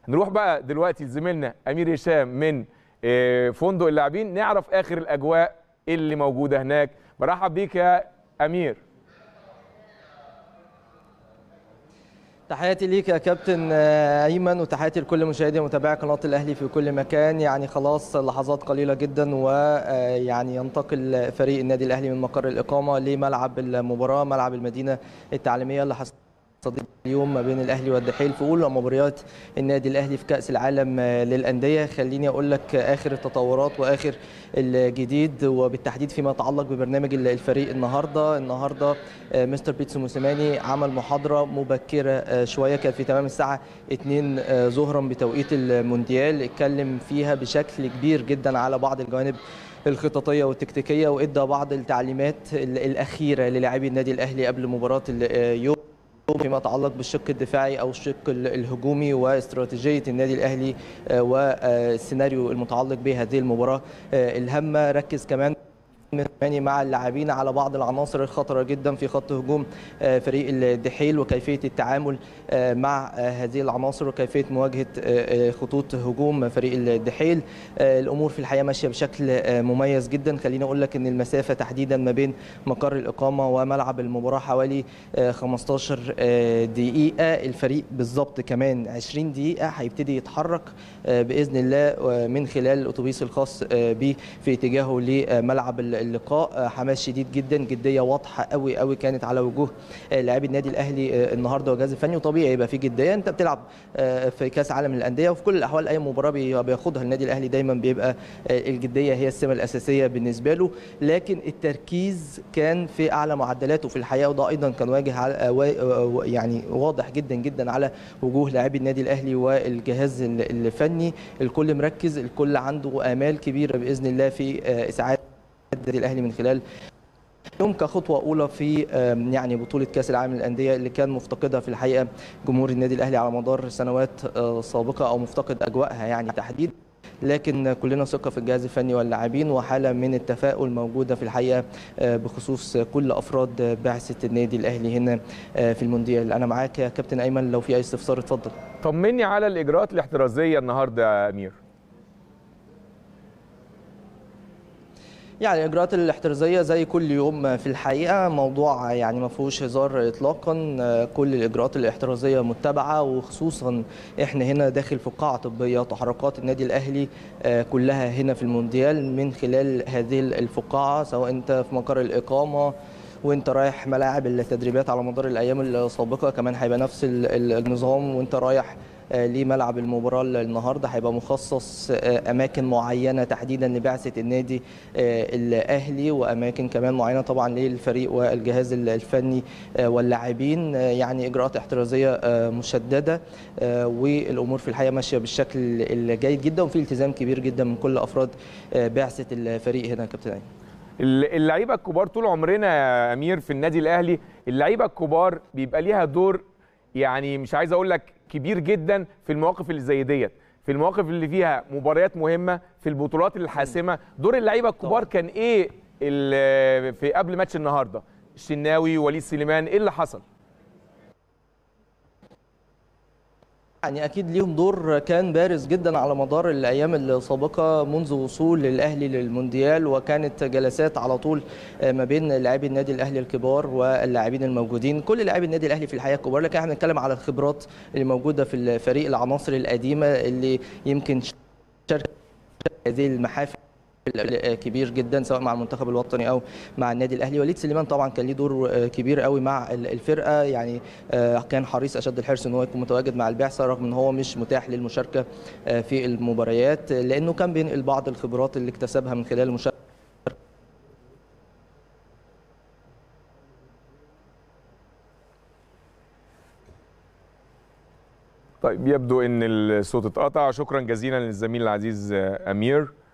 نروح بقى دلوقتي لزميلنا امير هشام من آه، فندق اللاعبين نعرف اخر الاجواء اللي موجوده هناك برحب بيك يا امير تحياتي ليك يا كابتن آه، ايمن وتحياتي لكل مشاهدي ومتابعي قناه الاهلي في كل مكان يعني خلاص لحظات قليله جدا ويعني ينتقل فريق النادي الاهلي من مقر الاقامه لملعب المباراه ملعب المدينه التعليميه اللي حصل صديق اليوم ما بين الاهلي والدحيل في اولى مباريات النادي الاهلي في كاس العالم آه، للانديه خليني اقول لك اخر التطورات واخر الجديد وبالتحديد فيما يتعلق ببرنامج الفريق النهارده النهارده آه، مستر بيتسو موسيماني عمل محاضره مبكره آه، شويه كانت في تمام الساعه 2 آه، ظهرا بتوقيت المونديال اتكلم فيها بشكل كبير جدا على بعض الجوانب الخططيه والتكتيكيه وادى بعض التعليمات ال- الاخيره للاعبي النادي الاهلي قبل مباراه اليوم فيما يتعلق بالشق الدفاعي او الشق ال- الهجومي واستراتيجيه النادي الاهلي آه، والسيناريو المتعلق بهذه المباراه آه، الهامه ركز كمان يعني مع اللاعبين على بعض العناصر الخطره جدا في خط هجوم آه، فريق الدحيل وكيفيه التعامل آه، مع آه، هذه العناصر وكيفيه مواجهه آه، آه، خطوط هجوم فريق الدحيل آه، الامور في الحقيقه ماشيه بشكل آه، مميز جدا خليني اقول لك ان المسافه تحديدا ما بين مقر الاقامه وملعب المباراه حوالي آه، 15 آه، دقيقه الفريق بالظبط كمان 20 دقيقه هيبتدي يتحرك آه، باذن الله آه، من خلال الاتوبيس الخاص آه، به في اتجاهه لملعب اللقاء آه، حماس شديد جدا جديه واضحه قوي قوي كانت على وجوه آه، لاعبي النادي الاهلي آه، النهارده والجهاز الفني وطبيعي يبقى في جديه انت بتلعب آه، في كاس عالم الانديه وفي كل الاحوال اي مباراه بي- بياخدها النادي الاهلي دايما بيبقى آه، الجديه هي السمه الاساسيه بالنسبه له لكن التركيز كان في اعلى معدلاته في الحقيقه وده ايضا كان واجه على آه، وا- آه، يعني واضح جدا جدا على وجوه لاعبي النادي الاهلي والجهاز ال- الفني الكل مركز الكل عنده امال كبيره باذن الله في آه، اسعاد النادي الاهلي من خلال يوم كخطوه اولى في آم، يعني بطوله كاس العالم للانديه اللي كان مفتقدها في الحقيقه جمهور النادي الاهلي على مدار سنوات آه، سابقه او مفتقد اجواءها يعني تحديدا لكن كلنا ثقه في الجهاز الفني واللاعبين وحاله من التفاؤل موجوده في الحقيقه آه، بخصوص كل افراد بعثه النادي الاهلي هنا آه، في المونديال انا معاك يا كابتن ايمن لو في اي استفسار اتفضل طمني على الاجراءات الاحترازيه النهارده يا امير يعني الاجراءات الاحترازيه زي كل يوم في الحقيقه موضوع يعني ما فيهوش هزار اطلاقا آه، كل الاجراءات الاحترازيه متبعه وخصوصا احنا هنا داخل في قاعه طبيه تحركات النادي الاهلي آه، كلها هنا في المونديال من خلال هذه الفقاعه سواء انت في مقر الاقامه وانت رايح ملاعب التدريبات على مدار الايام السابقه كمان هيبقى نفس ال- ال- النظام وانت رايح آه، لملعب المباراه النهارده هيبقى مخصص آه، اماكن معينه تحديدا لبعثه النادي آه، الاهلي واماكن كمان معينه طبعا للفريق والجهاز الفني آه، واللاعبين آه، يعني اجراءات احترازيه آه، مشدده آه، والامور في الحقيقه ماشيه بالشكل الجيد جدا وفي التزام كبير جدا من كل افراد آه، بعثه الفريق هنا يا كابتن أيمن. اللعيبه الكبار طول عمرنا يا امير في النادي الاهلي اللعيبه الكبار بيبقى ليها دور يعني مش عايز اقول لك كبير جدا في المواقف اللي زي ديت في المواقف اللي فيها مباريات مهمه في البطولات الحاسمه دور اللعيبه الكبار كان ايه ال- في قبل ماتش النهارده الشناوي وليد سليمان ايه اللي حصل يعني اكيد ليهم دور كان بارز جدا على مدار الايام السابقه منذ وصول الاهلي للمونديال وكانت جلسات على طول ما بين لاعبي النادي الاهلي الكبار واللاعبين الموجودين كل لاعبي النادي الاهلي في الحقيقه كبار لكن احنا بنتكلم على الخبرات اللي موجوده في الفريق العناصر القديمه اللي يمكن شاركت هذه المحافل كبير جدا سواء مع المنتخب الوطني او مع النادي الاهلي وليد سليمان طبعا كان ليه دور كبير قوي مع الفرقه يعني كان حريص اشد الحرص ان هو يكون متواجد مع البعثه رغم ان هو مش متاح للمشاركه في المباريات لانه كان بينقل بعض الخبرات اللي اكتسبها من خلال المشاركه طيب يبدو ان الصوت اتقطع شكرا جزيلا للزميل العزيز امير